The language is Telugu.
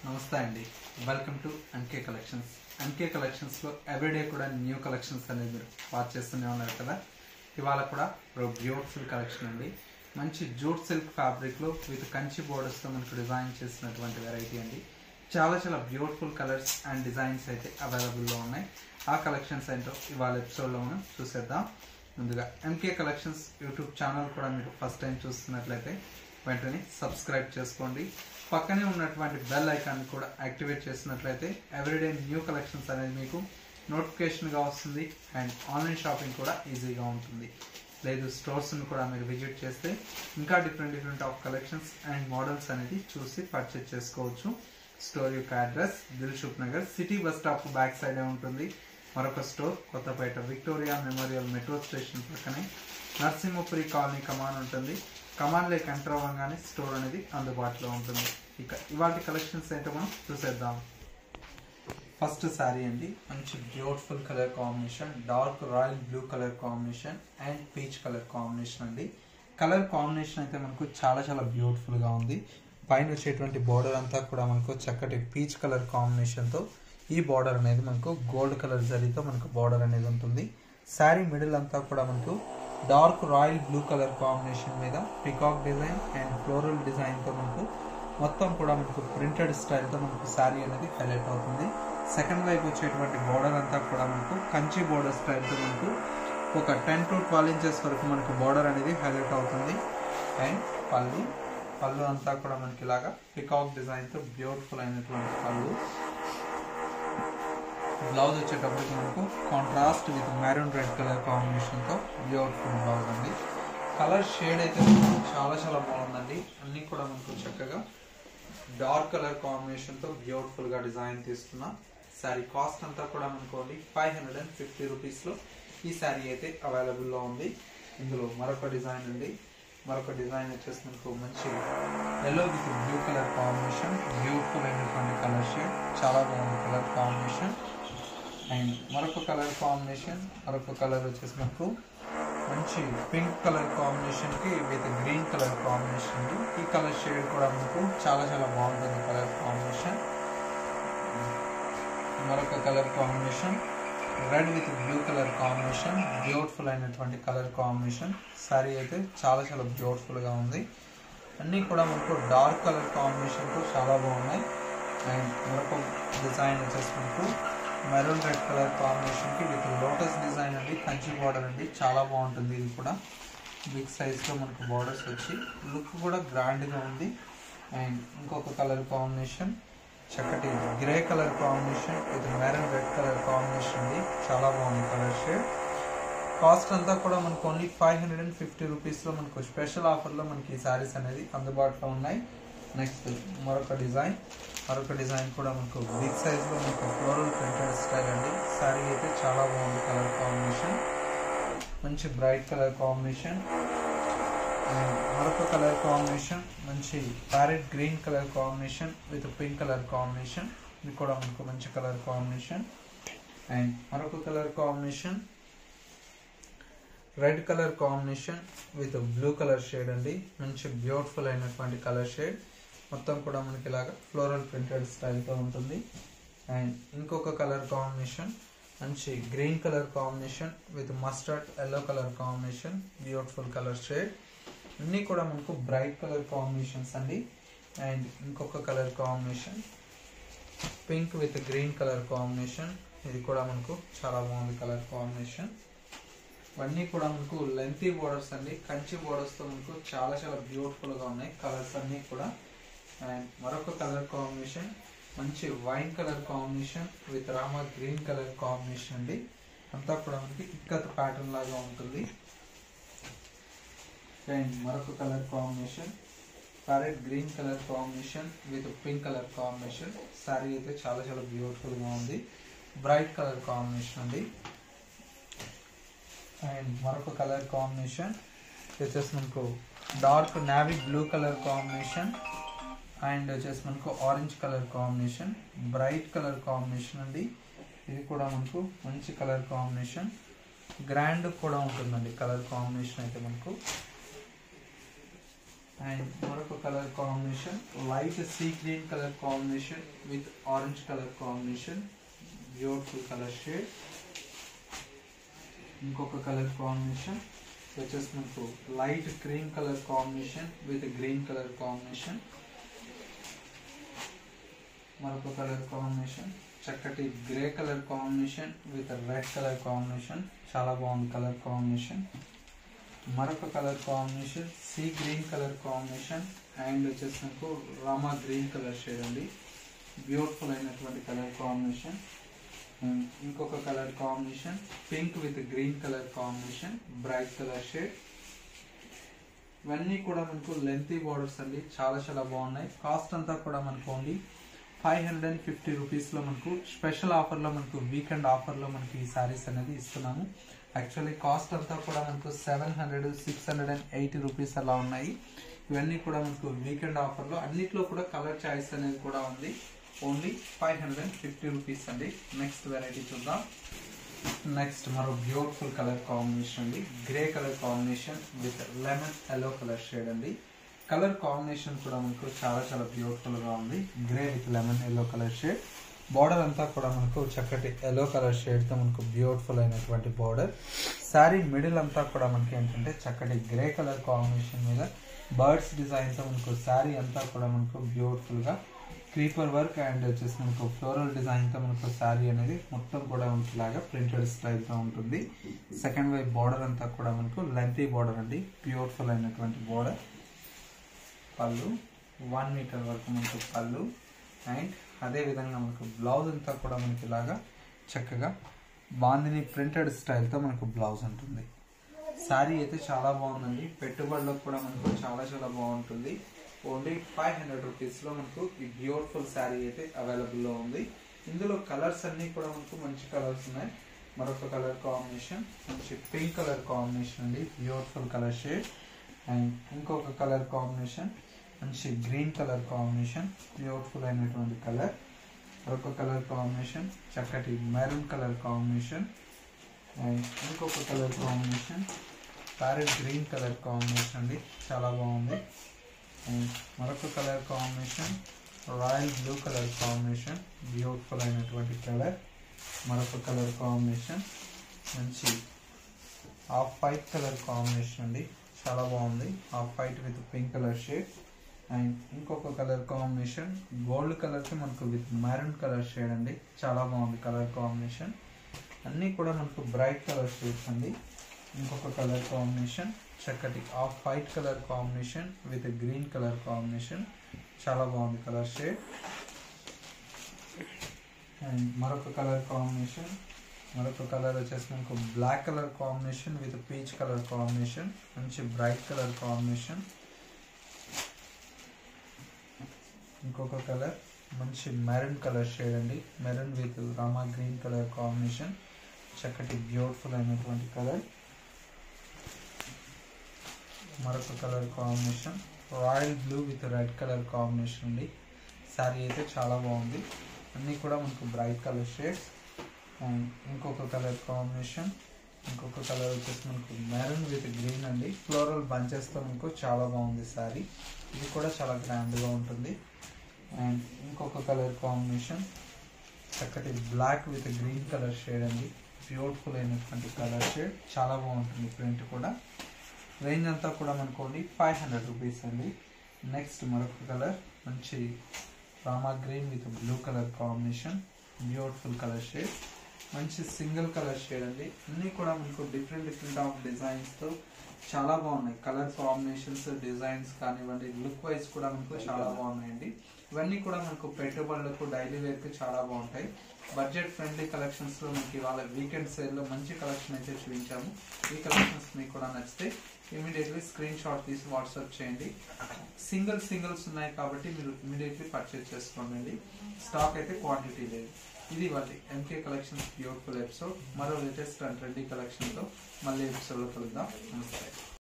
నమస్తే అండి welcome to N K collections N K కలెక్షన్స్లో ఎవ్రీడే కూడా న్యూ కలెక్షన్స్ అనేది మీరు వాచ్ చేస్తూనే ఉన్నారు కదా ఇవాళ కూడా ఒక బ్యూటిఫుల్ కలెక్షన్ అండి మంచి జూట్ సిల్క్ ఫ్యాబ్రిక్లో విత్ కంచి బోర్డర్స్తో మనకు డిజైన్ చేసినటువంటి వెరైటీ అండి చాలా చాలా బ్యూటిఫుల్ కలర్స్ అండ్ డిజైన్స్ అయితే అవైలబుల్లో ఉన్నాయి ఆ కలెక్షన్స్ ఏంటో ఇవాళ ఎపిసోడ్లో మనం చూసేద్దాం ముందుగా ఎంకే కలెక్షన్స్ యూట్యూబ్ ఛానల్ కూడా మీరు ఫస్ట్ టైం చూస్తున్నట్లయితే వెంటనే సబ్స్క్రైబ్ చేసుకోండి పక్కనే ఉన్నటువంటి బెల్ ఐకాన్ కూడా యాక్టివేట్ చేసినట్లయితే ఎవ్రీడే న్యూ కలెక్షన్స్ అనేది మీకు నోటిఫికేషన్గా వస్తుంది అండ్ ఆన్లైన్ షాపింగ్ కూడా ఈజీగా ఉంటుంది లేదు స్టోర్స్ని కూడా మీరు విజిట్ చేస్తే ఇంకా different different of collections and models అనేది చూసి పర్చేజ్ చేసుకోవచ్చు స్టోర్ యొక్క address Dilsukh Nagar city bus stop back సైడే ఉంటుంది మరొక store Kothapet Victoria Memorial metro station పక్కనే నరసింహపురి కాలనీ కమాన్ ఉంటుంది కమాన్ లేక్ ఎంటర్ అవ్వగానే స్టోర్ అనేది అందుబాటులో ఉంటుంది ఇక ఇవాటి కలెక్షన్స్ ఏంటో మనం చూసేద్దాం ఫస్ట్ శారీ అండి మంచి beautiful colour combination dark royal blue colour combination and peach colour combination అండి కలర్ కాంబినేషన్ అయితే మనకు చాలా చాలా బ్యూటిఫుల్గా ఉంది పైన వచ్చేటువంటి బార్డర్ అంతా కూడా మనకు చక్కటి పీచ్ కలర్ కాంబినేషన్తో ఈ బార్డర్ అనేది మనకు గోల్డ్ కలర్ జరీతో మనకు బార్డర్ అనేది ఉంటుంది శారీ మిడిల్ అంతా కూడా మనకు dark royal blue colour combination మీద పికాక్ డిజైన్ అండ్ ఫ్లోరల్ డిజైన్తో మనకు మొత్తం కూడా మనకు ప్రింటెడ్ స్టైల్తో మనకు శారీ అనేది హైలైట్ అవుతుంది సెకండ్ వైపు వచ్చేటువంటి బార్డర్ అంతా కూడా మనకు కంచి బార్డర్ స్టైల్తో మనకు ఒక టెన్ టు ట్వెల్వ్ ఇంచెస్ వరకు మనకు బార్డర్ అనేది హైలైట్ అవుతుంది అండ్ పళ్ళు పళ్ళు అంతా కూడా మనకి ఇలాగా పికాక్ డిజైన్తో బ్యూటిఫుల్ అయినటువంటి పళ్ళు బ్లౌజ్ వచ్చేటప్పటికి మనకు contrast with maroon red colour కాంబినేషన్తో బ్యూటిఫుల్ బ్లౌజ్ అండి కలర్ షేడ్ అయితే మనకు చాలా చాలా బాగుందండి అన్నీ కూడా మనకు చక్కగా డార్క్ కలర్ కాంబినేషన్తో బ్యూటిఫుల్గా డిజైన్ తీస్తున్నా శారీ కాస్ట్ అంతా కూడా మనకోండి ఫైవ్ హండ్రెడ్ అండ్ ఫిఫ్టీ రూపీస్లో ఈ శారీ అయితే అవైలబుల్లో ఉంది ఇందులో మరొక డిజైన్ అండి మరొక డిజైన్ వచ్చేసి మనకు మంచి yellow with blue colour combination beautiful అయినటువంటి కలర్ షేడ్ చాలా బాగుంది కలర్ కాంబినేషన్ అండ్ మరొక కలర్ కాంబినేషన్ మరొక కలర్ వచ్చేసి మనకు మంచి పింక్ కలర్ కాంబినేషన్కి విత్ గ్రీన్ కలర్ కాంబినేషన్ ఈ కలర్ షేడ్ కూడా మనకు చాలా చాలా బాగుంటుంది కలర్ కాంబినేషన్ మరొక colour combination red with blue colour combination beautiful అయినటువంటి కలర్ కాంబినేషన్ శారీ అయితే చాలా చాలా బ్యూటిఫుల్గా ఉంది అన్నీ కూడా మనకు డార్క్ కలర్ కాంబినేషన్తో చాలా బాగున్నాయి అండ్ మరొక డిజైన్ వచ్చేసి మనకు మెరూన్ రెడ్ కలర్ కాంబినేషన్కి విత్ లోటస్ డిజైన్ అండి కంచి బార్డర్ అండి చాలా బాగుంటుంది ఇది కూడా బిగ్ సైజ్లో మనకు బార్డర్స్ వచ్చి లుక్ కూడా గ్రాండ్గా ఉంది అండ్ ఇంకొక కలర్ కాంబినేషన్ చక్కటి grey colour combination with maroon red colour combination ఉంది చాలా బాగుంది కలర్ షేడ్ కాస్ట్ అంతా కూడా మనకు only five hundred and fifty రూపీస్లో మనకు స్పెషల్ ఆఫర్లో మనకి ఈ శారీస్ అనేది అందుబాటులో ఉన్నాయి నెక్స్ట్ మరొక డిజైన్ మరొక డిజైన్ కూడా మనకు బిగ్ సైజ్లో మనకు ఫ్లోరల్ ప్రింటెడ్ స్టైల్ అండి శారీ అయితే చాలా బాగుంది కలర్ కాంబినేషన్ మంచి బ్రైట్ కలర్ కాంబినేషన్ అండ్ మరొక కలర్ కాంబినేషన్ మంచి parrot green colour combination with pink colour combination ఇది కూడా మనకు మంచి కలర్ కాంబినేషన్ అండ్ మరొక colour combination red colour combination with blue colour shade అండి మంచి బ్యూటిఫుల్ అయినటువంటి కలర్ షేడ్ మొత్తం కూడా మనకి ఇలాగా ఫ్లోరల్ ప్రింటెడ్ స్టైల్తో ఉంటుంది అండ్ ఇంకొక కలర్ కాంబినేషన్ మంచి green colour combination with mustard yellow colour combination beautiful colour shade అన్నీ కూడా మనకు బ్రైట్ కలర్ కాంబినేషన్స్ అండి అండ్ ఇంకొక colour combination pink with green colour combination ఇది కూడా మనకు చాలా బాగుంది కలర్ కాంబినేషన్ ఇవన్నీ కూడా మనకు లెంతీ బోర్డర్స్ అండి కంచి బోర్డర్స్తో మనకు చాలా చాలా బ్యూటిఫుల్గా ఉన్నాయి కలర్స్ అన్నీ కూడా అండ్ మరొక కలర్ కాంబినేషన్ మంచి wine colour combination with Rama green colour combination అండి అంతా కూడా మనకి ఇక్కత్ ప్యాటర్న్ లాగా ఉంటుంది అండ్ మరొక colour combination parrot green colour combination with pink colour combination sari అయితే చాలా చాలా బ్యూటిఫుల్గా ఉంది బ్రైట్ కలర్ కాంబినేషన్ అండి అండ్ మరొక కలర్ కాంబినేషన్ వచ్చేసి మనకు dark navy blue colour combination and వచ్చేసి మనకు orange colour combination bright colour combination అండి ఇది కూడా మనకు మంచి కలర్ కాంబినేషన్ గ్రాండ్ కూడా ఉంటుందండి కలర్ కాంబినేషన్ అయితే మనకు అండ్ మరొక colour combination light sea green colour combination with orange colour combination beautiful colour shade ఇంకొక కలర్ కాంబినేషన్ వచ్చేసి మనకు light cream colour combination with green colour combination మరొక కలర్ కాంబినేషన్ చక్కటి grey colour combination with red colour combination చాలా బాగుంది కలర్ కాంబినేషన్ మరొక colour combination sea green colour combination and వచ్చేసి మనకు రామా గ్రీన్ కలర్ షేడ్ అండి బ్యూటిఫుల్ అయినటువంటి కలర్ కాంబినేషన్ అండ్ ఇంకొక colour combination pink with green colour combination bright colour shade ఇవన్నీ కూడా మనకు లెంతీ బార్డర్స్ అండి చాలా చాలా బాగున్నాయి కాస్ట్ అంతా కూడా మనకు only five hundred and fifty రూపీస్లో మనకు స్పెషల్ ఆఫర్లో మనకు వీకెండ్ ఆఫర్లో మనకి ఈ శారీస్ అనేది ఇస్తున్నాము యాక్చువల్లీ కాస్ట్ అంతా కూడా మనకు seven hundred six hundred and eighty rupees అలా ఉన్నాయి ఇవన్నీ కూడా మనకు వీకెండ్ ఆఫర్లో అన్నిట్లో కూడా కలర్ చాయిస్ అనేది కూడా ఉంది only five hundred and fifty rupees అండి నెక్స్ట్ వెరైటీ చూద్దాం నెక్స్ట్ మరో బ్యూటిఫుల్ కలర్ కాంబినేషన్ అండి grey colour combination with lemon yellow colour shade అండి కలర్ కాంబినేషన్ కూడా మనకు చాలా చాలా బ్యూటిఫుల్ గా ఉంది grey with lemon yellow colour shade border అంతా కూడా మనకు చక్కటి ఎల్లో కలర్ షేడ్ తో మనకు బ్యూటిఫుల్ అయినటువంటి బార్డర్ శారీ మిడిల్ అంతా కూడా మనకి ఏంటంటే చక్కటి గ్రే కలర్ కాంబినేషన్ మీద బర్డ్స్ డిజైన్ తో మనకు శారీ అంతా కూడా మనకు బ్యూటిఫుల్ గా క్రీపర్ వర్క్ అండ్ వచ్చేసి మనకు ఫ్లోరల్ డిజైన్ తో మనకు శారీ అనేది మొత్తం కూడా మనకి ప్రింటెడ్ స్టైల్ తో ఉంటుంది సెకండ్ వైపు బార్డర్ అంతా కూడా మనకు లెంతీ బార్డర్ అండి బ్యూటిఫుల్ అయినటువంటి బార్డర్ పళ్ళు వన్ మీటర్ వరకు మనకు పళ్ళు అండ్ అదే విధంగా మనకు బ్లౌజ్ అంతా కూడా మనకి ఇలాగా చక్కగా బాందిని ప్రింటెడ్ స్టైల్తో మనకు బ్లౌజ్ ఉంటుంది శారీ అయితే చాలా బాగుందండి పెట్టుబడులకు కూడా మనకు చాలా చాలా బాగుంటుంది ఓన్లీ ఫైవ్ హండ్రెడ్ రూపీస్లో మనకు ఈ బ్యూటిఫుల్ శారీ అయితే అవైలబుల్లో ఉంది ఇందులో కలర్స్ అన్నీ కూడా మనకు మంచి కలర్స్ ఉన్నాయి మరొక కలర్ కాంబినేషన్ మంచి పింక్ కలర్ కాంబినేషన్ అండి బ్యూటిఫుల్ కలర్ షేడ్ అండ్ ఇంకొక కలర్ కాంబినేషన్ మంచి గ్రీన్ కలర్ కాంబినేషన్ బ్యూటిఫుల్ అయినటువంటి కలర్ మరొక కలర్ కాంబినేషన్ చక్కటి మెరూన్ కలర్ కాంబినేషన్ అండ్ ఇంకొక colour combination parrot green colour combination అండి చాలా బాగుంది అండ్ మరొక colour combination royal blue colour combination beautiful అయినటువంటి కలర్ మరొక కలర్ కాంబినేషన్ మంచి ఆఫ్ వైట్ కలర్ కాంబినేషన్ అండి చాలా బాగుంది off white with pink colour shade and ఇంకొక కలర్ కాంబినేషన్ గోల్డ్ కలర్కి మనకు విత్ మెరూన్ కలర్ షేడ్ అండి చాలా బాగుంది కలర్ కాంబినేషన్ అన్నీ కూడా మనకు బ్రైట్ కలర్ షేడ్స్ అండి ఇంకొక కలర్ కాంబినేషన్ చక్కటి off white colour combination with green colour combination చాలా బాగుంది కలర్ షేడ్ అండ్ మరొక కలర్ కాంబినేషన్ మరొక కలర్ వచ్చేసి మనకు black colour combination with peach colour combination మంచి బ్రైట్ కలర్ కాంబినేషన్ ఇంకొక కలర్ మంచి మెరూన్ కలర్ షేడ్ అండి maroon with Rama green colour combination చక్కటి బ్యూటిఫుల్ అయినటువంటి కలర్ మరొక colour combination royal blue with red colour combination అండి శారీ అయితే చాలా బాగుంది అన్నీ కూడా మనకు బ్రైట్ కలర్ షేడ్స్ అండ్ ఇంకొక కలర్ కాంబినేషన్ ఇంకొక కలర్ వచ్చేసి మనకు మెరూన్ విత్ గ్రీన్ అండి ఫ్లోరల్ బంచెస్తో మనకు చాలా బాగుంది శారీ ఇది కూడా చాలా గ్రాండ్గా ఉంటుంది అండ్ ఇంకొక కలర్ కాంబినేషన్ చక్కటి black with green colour shade అండి బ్యూటిఫుల్ అయినటువంటి కలర్ షేడ్ చాలా బాగుంటుంది ప్రింట్ కూడా రేంజ్ అంతా కూడా మనకోండి ఫైవ్ హండ్రెడ్ రూపీస్ అండి నెక్స్ట్ మరొక కలర్ మంచి Rama green with blue colour combination beautiful colour shade మంచి సింగిల్ కలర్ షేడ్ అండి అన్నీ కూడా మనకు డిఫరెంట్ డిఫరెంట్ ఆఫ్ డిజైన్స్తో చాలా బాగున్నాయి కలర్ కాంబినేషన్స్ డిజైన్స్ కానివ్వండి లుక్ వైజ్ కూడా మనకు చాలా బాగున్నాయండి ఇవన్నీ కూడా మనకు పెట్టుబడులకు డైలీ వేర్కి చాలా బాగుంటాయి బడ్జెట్ ఫ్రెండ్లీ కలెక్షన్స్ లో మనకి ఇవాళ వీకెండ్ సేల్ లో మంచి కలెక్షన్ అయితే చూపించాము ఈ కలెక్షన్స్ మీకు కూడా నచ్చితే ఇమీడియట్లీ స్క్రీన్ షాట్ తీసి వాట్సాప్ చేయండి సింగిల్ సింగిల్స్ ఉన్నాయి కాబట్టి మీరు ఇమీడియట్లీ పర్చేస్ చేసుకోండి స్టాక్ అయితే క్వాంటిటీ లేదు ఇది వాళ్ళ ఎంకే కలెక్షన్స్ బ్యూటిఫుల్ ఎపిసోడ్ మరో లేటెస్ట్ అండ్ ట్రెండీ కలెక్షన్తో మళ్ళీ ఎపిసోడ్లో కలుద్దాం నమస్తే